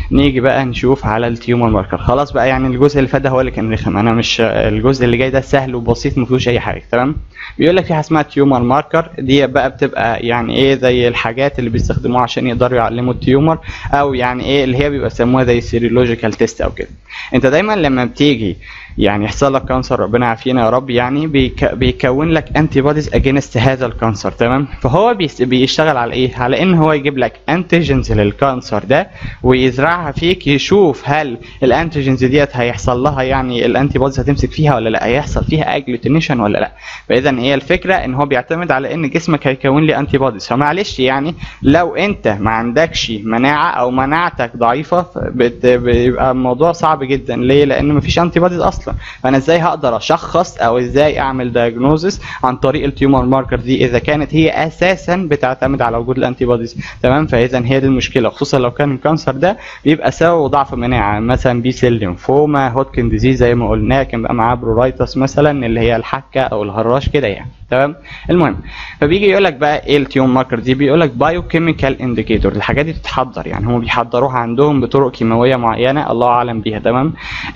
نيجي بقى نشوف على التيومر ماركر خلاص بقى يعني الجزء اللي فات ده هو اللي كان رخم انا مش الجزء اللي جاي ده سهل وبسيط ما فيهوش اي حاجه تمام بيقول لك في حاجه اسمها تيومر ماركر دي بقى بتبقى يعني ايه زي الحاجات اللي بيستخدموها عشان يقدروا يعلموا التيومر او يعني ايه اللي هي بيبقى يسموها زي سيرولوجيكال تيست او كده انت دايما لما بتيجي يعني يحصل لك كانسر ربنا يعافينا يا رب يعني بيك بيكون لك انتي بوديز اجينست هذا الكانسر تمام فهو بيس- بيشتغل على ايه على ان هو يجيب لك انتيجنز للكانسر ده ويزرعها فيك يشوف هل الانتيجنز ديت هيحصل لها يعني الانتي بوديز هتمسك فيها ولا لا هيحصل فيها اجلوتينيشن ولا لا فاذا هي الفكره ان هو بيعتمد على ان جسمك هيكون لي انتي بوديز فمعلش يعني لو انت ما عندكش مناعه او مناعتك ضعيفه بت- بيبقى الموضوع صعب جدا ليه لان مفيش انتي بوديز اصلا فانا ازاي هقدر اشخص او ازاي اعمل دايجنوزس عن طريق التيومر ماركر دي اذا كانت هي اساسا بتعتمد على وجود الانتي بوديز تمام فاذا هي دي المشكله خصوصا لو كان الكانسر ده بيبقى سببه ضعف مناعه مثلا بي سيل لينفوما هوتكن ديزيز زي ما قلنا كان بقى معاه برورايتس مثلا اللي هي الحكه او الهراش كده يعني تمام المهم فبيجي يقول لك بقى ايه التيوم ماركر دي بيقول لك بايو كيميكال انديكيتور الحاجات دي بتتحضر يعني هم بيحضروها عندهم بطرق كيماويه معينه الله اعلم بيها تمام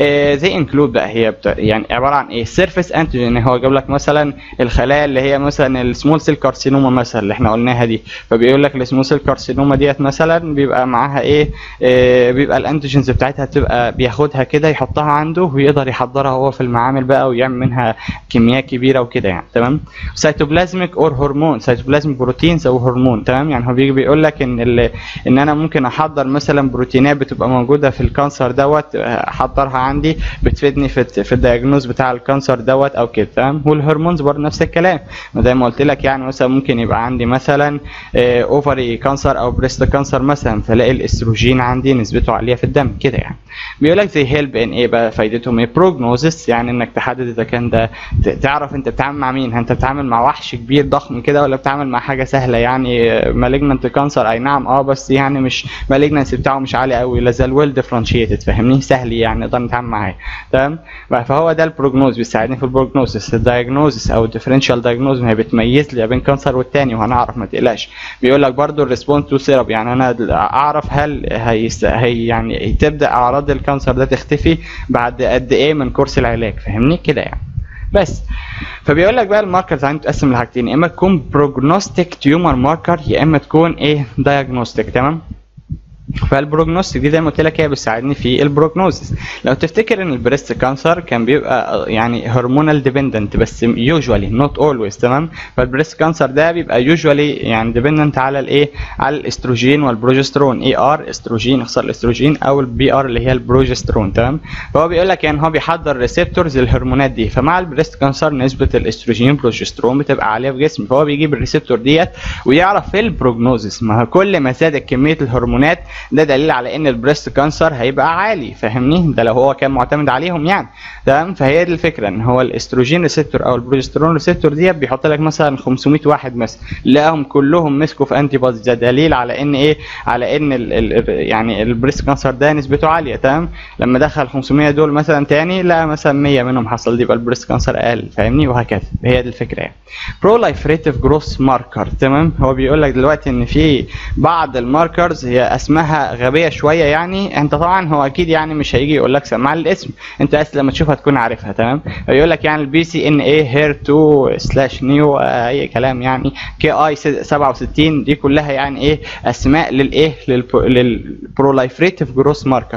زي انكلود بقى هي بتا... يعني عباره عن ايه سيرفيس انتيجين هو جاب لك مثلا الخلايا اللي هي مثلا السمول سيل كارسينوما مثلا اللي احنا قلناها دي فبيقول لك السمول سيل كارسينوما ديت مثلا بيبقى معاها ايه آه بيبقى الانتيجينز بتاعتها بتبقى بياخدها كده يحطها عنده ويقدر يحضرها هو في المعامل بقى ويعمل منها كميات كبيره وكده يعني تمام سيتوبلازميك اور هرمون سيتوبلازميك بروتينز او هرمون تمام يعني هو بيجي بيقول لك ان ال... ان انا ممكن احضر مثلا بروتينات بتبقى موجوده في الكانسر دوت احضرها عندي بتفيدني في في الدياجنوز بتاع الكانسر دوت او كده تمام والهرمونز برضه نفس الكلام زي ما قلت لك يعني مثلا ممكن يبقى عندي مثلا اوفري كانسر او بريست كانسر مثلا فلاقي الاستروجين عندي نسبته عاليه في الدم كده يعني بيقول لك زي هيلب ان ايه بقى فايدتهم ايه بروجنوزس يعني انك تحدد اذا كان ده تعرف انت بتتعامل مع مين انت بتتعامل مع وحش كبير ضخم كده ولا بتتعامل مع حاجه سهله يعني مالجننت كانسر اي نعم اه بس يعني مش مالجننسي بتاعه مش عالي قوي لا زال ويل ديفرنشيتد فاهمني سهل يعني نقدر نتعامل معاه تمام فهو ده البروجنوز بيساعدني في البروجنوزس الدايجنوزس او الديفرنشال دايجنوز ما هي بتميز لي بين كانسر والتاني وهنعرف ما تقلقش بيقول لك برضو الريسبونس تو سيرب يعني انا اعرف هل هي, هي يعني تبدا اعراض الكانسر ده تختفي بعد قد ايه من كورس العلاج فاهمني كده يعني بس فبيقول لك بقى الماركرز عندي تقسم لحاجتين يا اما تكون بروجنوستيك تيومر ماركر يا اما تكون ايه دايجنوستيك تمام فالبروجنوستيك دي زي ما قلت لك هي بتساعدني في البروجنوزس لو تفتكر ان البريست كانسر كان بيبقى يعني هرمونال ديبندنت بس يوجوالي نوت اولويز تمام فالبريست كانسر ده بيبقى يوجوالي يعني ديبندنت على الايه على الاستروجين والبروجسترون اي ار استروجين اختصار الاستروجين او البي ار اللي هي البروجسترون تمام فهو بيقول لك يعني هو بيحضر ريسبتورز للهرمونات دي فمع البريست كانسر نسبه الاستروجين بروجسترون بتبقى عاليه في جسمي فهو بيجيب الريسبتور ديت ويعرف في البروجنوزس ما هو كل ما زادت كميه الهرمونات ده دليل على ان البريست كانسر هيبقى عالي فاهمني ده لو هو كان معتمد عليهم يعني تمام فهي دي الفكره ان هو الاستروجين ريسبتور او البروجسترون ريسبتور دي بيحط لك مثلا 500 واحد مثلا لقاهم كلهم مسكوا في انتي بوديز ده دليل على ان ايه على ان ال ال يعني البريست كانسر ده نسبته عاليه تمام لما دخل 500 دول مثلا تاني لقى مثلا 100 منهم حصل دي يبقى البريست كانسر اقل فاهمني وهكذا هي دي الفكره يعني بروليفريتيف جروث ماركر تمام هو بيقول لك دلوقتي ان في بعض الماركرز هي اسمها غبيه شويه يعني انت طبعا هو اكيد يعني مش هيجي يقول لك سمع الاسم انت بس لما تشوفها تكون عارفها تمام يقول لك يعني البي سي ان اي هير 2 سلاش نيو اي كلام يعني كي اي 67 دي كلها يعني ايه اسماء للايه للبروليفريتيف جروث ماركر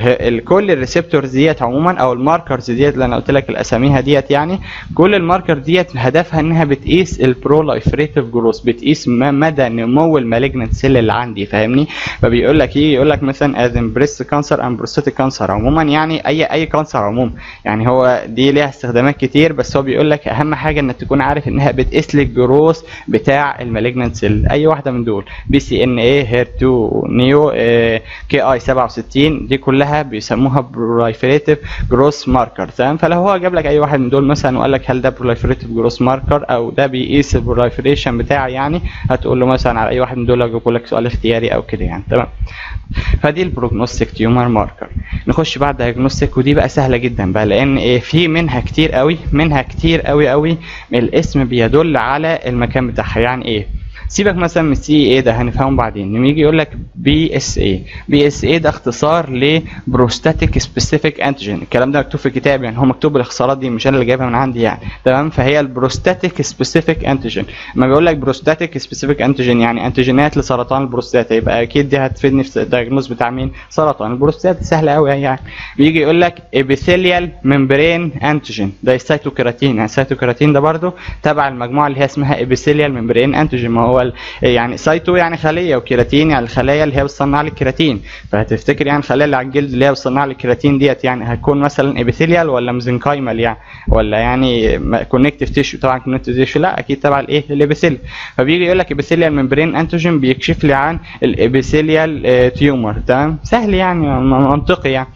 كل الريسبتورز ديت عموما او الماركرز ديت اللي انا قلت لك الاساميها ديت يعني كل الماركر ديت هدفها انها بتقيس البروليفريتيف جروث بتقيس مدى نمو المالجنت سيل اللي عندي فاهمني فبيقول لك ايه يقول لك مثلا از بريست كانسر اند بروستاتيك كانسر عموما يعني اي اي كانسر عموما يعني هو دي ليها استخدامات كتير بس هو بيقول لك اهم حاجه انك تكون عارف انها بتقيس لك الجروث بتاع المالجنت سيل اي واحده من دول بي سي ان اي هير 2 نيو كي اي 67 دي كلها بيسموها بروليفريتيف جروث ماركر تمام فلو هو جاب لك اي واحد من دول مثلا وقال لك هل ده بروليفريتيف جروث ماركر او ده بيقيس البروليفريشن بتاعي يعني هتقول له مثلا على اي واحد من دول اجيب لك سؤال اختياري او كده يعني تمام فدي البروجنوستيك تيومر ماركر نخش بعد دايجنوستيك ودي بقى سهله جدا بقى لان ايه في منها كتير قوي منها كتير قوي قوي الاسم بيدل على المكان بتاعها يعني ايه سيبك مثلا من السي اي ده هنفهمه بعدين لما يجي يقول لك بي اس اي بي اس اي ده اختصار لبروستاتيك سبيسيفيك انتيجين الكلام ده مكتوب في الكتاب يعني هو مكتوب الاختصارات دي مش انا اللي جايبها من عندي يعني تمام فهي البروستاتيك سبيسيفيك انتيجين لما بيقول لك بروستاتيك سبيسيفيك انتيجين يعني انتيجينات لسرطان البروستاتا يبقى اكيد دي هتفيدني في الدايجنوز بتاع مين سرطان البروستاتا سهله قوي يعني بيجي يقول لك ابيثيليال ممبرين انتيجين ده السيتوكيراتين يعني السيتوكيراتين ده برضو تبع المجموعه اللي هي اسمها ابيثيليال ممبرين انتيجين ما هو ال- يعني سايتو يعني خليه وكيراتين يعني الخلايا اللي هي بتصنع لي الكيراتين فهتفتكر يعني الخلايا اللي على الجلد اللي هي بتصنع لي الكيراتين ديت يعني هتكون مثلا ابيثيليال ولا ميزنكايمال يعني ولا يعني كونكتيف تيشو طبعا كونكتيف تيشو لا اكيد تبع الايه الابيثيليال فبيجي يقول لك ابيثيليال ممبرين انتيجين بيكشف لي عن الابيثيليال تيومر تمام سهل يعني منطقي يعني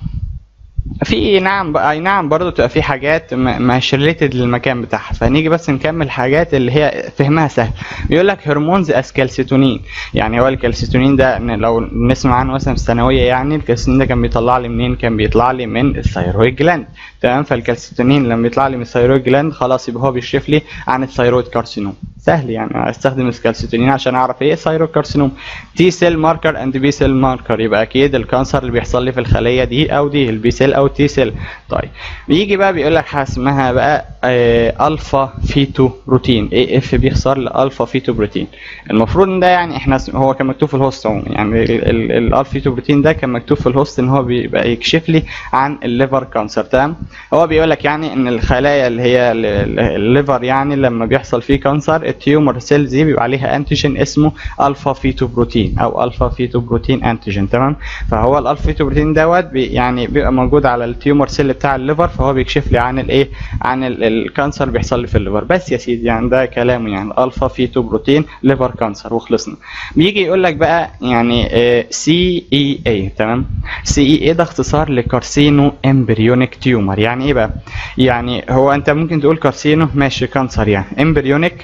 في نعم بقى اي نعم برضه تبقى في حاجات م- مش ريليتد للمكان بتاعها فنيجي بس نكمل حاجات اللي هي فهمها سهل بيقول لك هرمونز از كالسيتونين يعني هو الكالسيتونين ده ن- لو نسمع عنه مثلا في الثانويه يعني الكالسيتونين ده كان بيطلع لي منين كان بيطلع لي من الثيرويد جلاند تمام فالكالسيتونين لما يطلع لي من الثيرويد جلاند خلاص يبقى هو بيكشف لي عن الثيرويد كارسينوم سهل يعني استخدم الكالسيتونين عشان اعرف ايه الثيرويد كارسينوم تي سيل ماركر اند بي سيل ماركر يبقى اكيد الكانسر اللي بيحصل لي في الخليه دي او دي البي سيل او التي سيل طيب بيجي بقى بيقول لك حاجه اسمها بقى آه الفا فيتو بروتين اي اف بيخسر لالفا فيتو بروتين المفروض ان ده يعني احنا اسم- هو كان مكتوب في الهوست عموما يعني ال- ال- الالفا فيتو بروتين ده كان مكتوب في الهوست ان هو بيبقى يكشف لي عن الليفر كانسر تمام هو بيقول لك يعني ان الخلايا اللي هي ال- ال- الليفر يعني لما بيحصل فيه كانسر التيومر سيلز دي بيبقى عليها انتيجين اسمه الفا فيتو بروتين او الفا فيتو بروتين انتيجين تمام فهو الالفا فيتو بروتين دوت بي يعني بيبقى موجود على التيومر سيل بتاع الليفر فهو بيكشف لي عن الايه عن ال- الكانسر اللي بيحصل لي في الليفر بس يا سيدي يعني ده كلامه يعني الفا فيتو بروتين ليفر كانسر وخلصنا بيجي يقول لك بقى يعني سي اي اي تمام سي اي اي ده اختصار لكارسينو امبريونيك تيومر يعني ايه بقى يعني هو انت ممكن تقول كارسينو ماشي كانسر يعني امبريونيك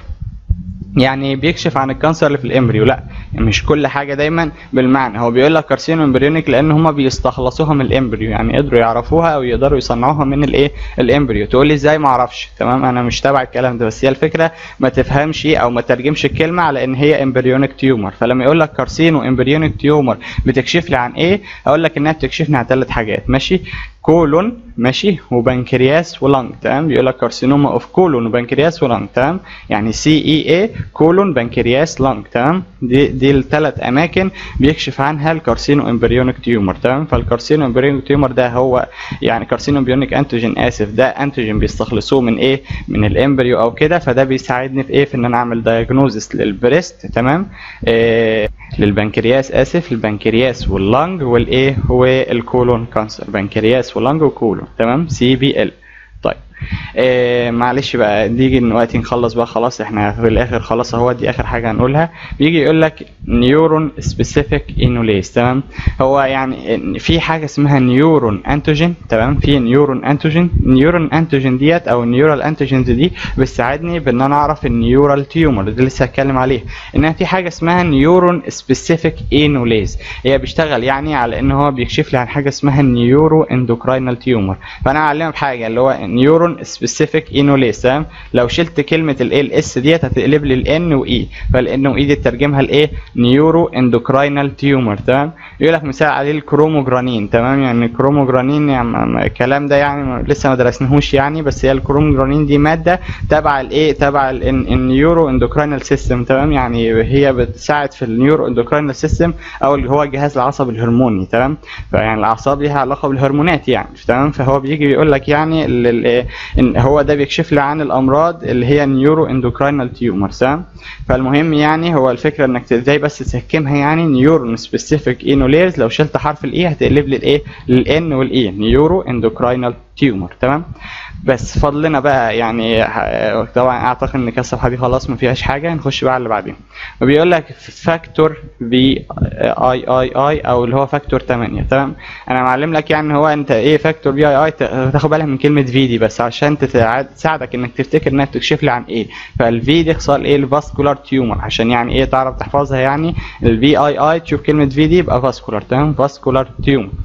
يعني بيكشف عن الكانسر اللي في الامبريو لا مش كل حاجه دايما بالمعنى هو بيقول لك كارسينو امبريونيك لان هم بيستخلصوها من الامبريو يعني قدروا يعرفوها او يقدروا يصنعوها من الايه الامبريو تقول لي ازاي ما اعرفش تمام انا مش تابع الكلام ده بس هي الفكره ما تفهمش او ما ترجمش الكلمه على ان هي امبريونيك تيومر فلما يقول لك كارسينو امبريونيك تيومر بتكشف لي عن ايه اقول لك انها بتكشفني عن ثلاث حاجات ماشي كولون ماشي وبنكرياس ولنج تمام بيقول لك كارسينوما اوف كولون وبنكرياس ولنج تمام يعني سي اي اي كولون بنكرياس لنج تمام دي دي الثلاث اماكن بيكشف عنها الكارسينو امبريونيك تيومر تمام فالكارسينو امبريونيك تيومر ده هو يعني كارسينو امبريونيك انتيجين اسف ده انتيجين بيستخلصوه من ايه من الامبريو او كده فده بيساعدني في ايه في ان انا اعمل دايجنوزس للبريست تمام إيه للبنكرياس اسف البنكرياس واللنج والايه والكولون كانسر بنكرياس واللنج وكولون تمام سي بي ال طيب آه معلش بقى نيجي دلوقتي نخلص بقى خلاص احنا في الاخر خلاص اهو دي اخر حاجه هنقولها بيجي يقول لك نيورون سبيسيفيك انوليز تمام هو يعني في حاجه اسمها نيورون انتوجين تمام في نيورون انتوجين نيورون انتوجين ديت او النيورال انتوجينز دي بتساعدني بان انا اعرف النيورال تيومر ده لسه هتكلم عليه انها في حاجه اسمها نيورون سبيسيفيك انوليز هي بيشتغل يعني على ان هو بيكشف لي عن حاجه اسمها نيورو اندوكراينال تيومر فانا هعلمك حاجه اللي هو نيورون سبيسيفيك انوليز تمام لو شلت كلمه الاي الاس ديت هتقلب لي الان واي فالان واي دي تترجمها لايه نيورو اندوكراينال تيومر تمام يقول لك مثال عليه الكروموجرانين تمام يعني الكروموجرانين يعني ما- ما- الكلام ده يعني ما- لسه ما درسناهوش يعني بس هي الكروموجرانين دي ماده تبع الايه تبع ال- ال- النيورو اندوكراينال سيستم تمام يعني هي بتساعد في النيورو اندوكراينال سيستم او اللي هو الجهاز العصبي الهرموني تمام فيعني الاعصاب ليها علاقه بالهرمونات يعني تمام فهو بيجي بيقول لك يعني ال- ال- ان هو ده بيكشف لي عن الامراض اللي هي نيورو اندوكراينال تيومرز تمام فالمهم يعني هو الفكره انك ت- ازاي بس تسكمها يعني نيورون سبيسيفيك انوليرز لو شلت حرف الاي هتقلب لي الايه الان والاي نيورو اندوكراينال تيومر تمام بس فضلنا بقى يعني ح- طبعا اعتقد ان كاس الصفحه دي خلاص ما فيهاش حاجه نخش بقى على اللي بعدين وبيقول لك فاكتور في اي اي اي او اللي هو فاكتور 8 تمام انا معلم لك يعني هو انت ايه فاكتور في اي اي تاخد بالك من كلمه في دي بس عشان تساعد- تساعدك انك تفتكر انها بتكشف لي عن ايه فالفي دي اختصار ايه الفاسكولار تيومر عشان يعني ايه تعرف تحفظها يعني الفي اي اي تشوف كلمه في دي يبقى فاسكولار تمام فاسكولار تيومر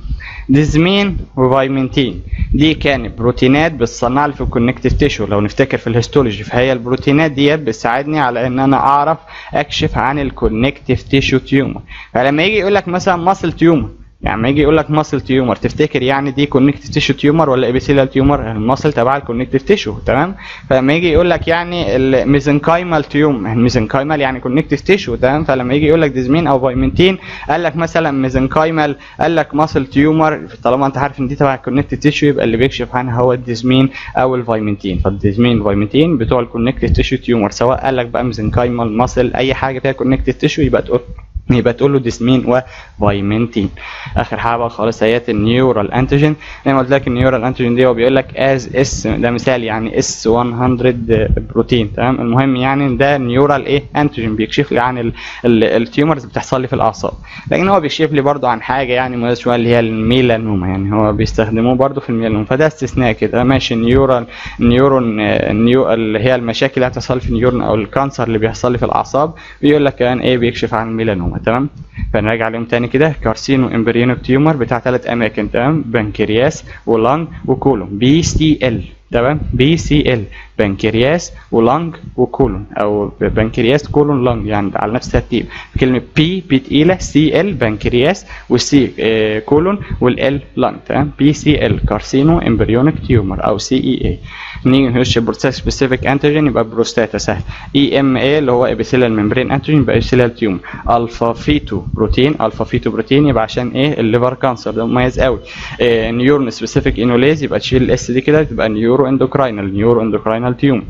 ديزمين وفايمنتين دي كانت بروتينات بتصنع لي في الكونكتيف تيشو لو نفتكر في الهيستولوجي فهي البروتينات ديت بتساعدني على ان انا اعرف اكشف عن الكونكتيف تيشو تيومر فلما يجي يقول لك مثلا ماسل تيومر يعني لما يجي يقول لك ماسل تيومر تفتكر يعني دي كونكتيف تيشو تيومر ولا ابيثيليال تيومر الماسل تبع الكونكتيف تيشو تمام فلما يجي يقول لك يعني الميزنكايمال تيوم الميزنكايمال يعني كونكتيف تيشو تمام فلما يجي يقول لك ديزمين او فايمنتين قال لك مثلا ميزنكايمال قال لك ماسل تيومر طالما انت عارف ان دي تبع الكونكتيف تيشو يبقى اللي بيكشف عنها هو الديزمين او الفايمنتين فالديزمين والفايمنتين بتوع الكونكتيف تيشو تيومر سواء قال لك بقى ميزنكايمال ماسل اي حاجه فيها كونكتيف تيشو يبقى تقول يبقى تقول له ديسمين وفايمنتين اخر حاجه بقى خالص هي النيورال انتيجين زي ما قلت لك النيورال انتيجين دي هو بيقول لك از اس ده مثال يعني اس 100 بروتين تمام المهم يعني ده نيورال ايه انتيجين بيكشف لي عن التيومرز بتحصل لي في الاعصاب لكن هو بيكشف لي برضو عن حاجه يعني مميزه شويه اللي هي الميلانوما يعني هو بيستخدموه برضو في الميلانوما فده استثناء كده ماشي نيورال نيورون نيو اللي هي المشاكل اللي هتحصل في النيورون او الكانسر اللي بيحصل لي في الاعصاب بيقول لك كمان ايه بيكشف عن الميلانوما تمام فنراجع عليهم تاني كده كارسينو امبريونو تيومر بتاع ثلاث اماكن تمام بنكرياس ولانج وكولون بي سي ال تمام بي سي ال بنكرياس ولانج وكولون او بنكرياس كولون لانج يعني على نفس الترتيب كلمه بي بي تقيله سي ال بنكرياس والسي آه كولون والال لانج تمام بي سي ال كارسينو امبريونيك تيومر او سي اي اي نيجي نخش بروستات سبيسيفيك انتيجين يبقى بروستاتا سهل اي ام اي اللي هو ابيثيليال ممبرين انتيجين يبقى ابيثيليال تيومر الفا فيتو بروتين الفا فيتو بروتين يبقى عشان ايه الليفر كانسر ده مميز قوي آه نيورون سبيسيفيك انوليز يبقى تشيل الاس دي كده تبقى نيورو اندوكراينال نيورو اندوكراينال تيومر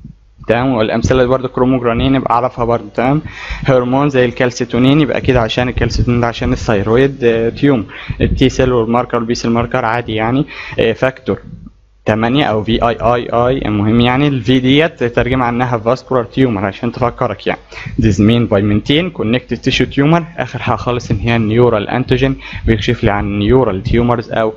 تمام والامثله برضه كروموجرانين يبقى اعرفها برضه تمام هرمون زي الكالسيتونين يبقى اكيد عشان الكالسيتونين ده عشان الثيرويد اه تيوم التي سيل والماركر والبي سيل ماركر عادي يعني اه فاكتور 8 او في اي اي اي المهم يعني الفي ديت ترجم عنها فاسكولار تيومر عشان تفكرك يعني ديزمين فايمنتين كونكتيف تيشو تيومر اخر حاجه خالص ان هي النيورال انتيجين بيكشف لي عن نيورال تيومرز او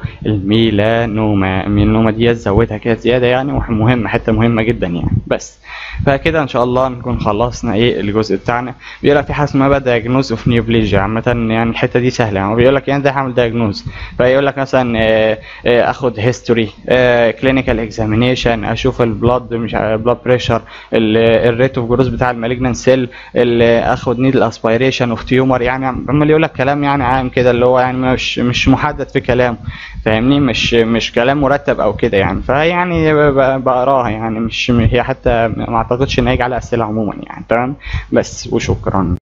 الميلانوما الميلانوما ديت زودها كده زياده يعني مهمه حته مهمه جدا يعني بس فكده ان شاء الله نكون خلصنا ايه الجزء بتاعنا بيقول لك في حاجه اسمها بقى دايجنوز اوف نيوبليجيا عامه يعني الحته دي سهله يعني بيقول لك يعني ده هعمل دايجنوز فيقول لك مثلا آه آه اخد هيستوري آه كلينيكال اكزامينيشن اشوف البلاد مش بلاد بريشر الريت اوف جروث بتاع المالجنان سيل اخد نيدل اسبيريشن اوف تيومر يعني عمال يقول لك كلام يعني عام كده اللي هو يعني مش مش محدد في كلامه فاهمني مش مش كلام مرتب او كده يعني فيعني بقراها يعني مش هي حتى ما اعتقدش ان هيجي على اسئله عموما يعني تمام بس وشكرا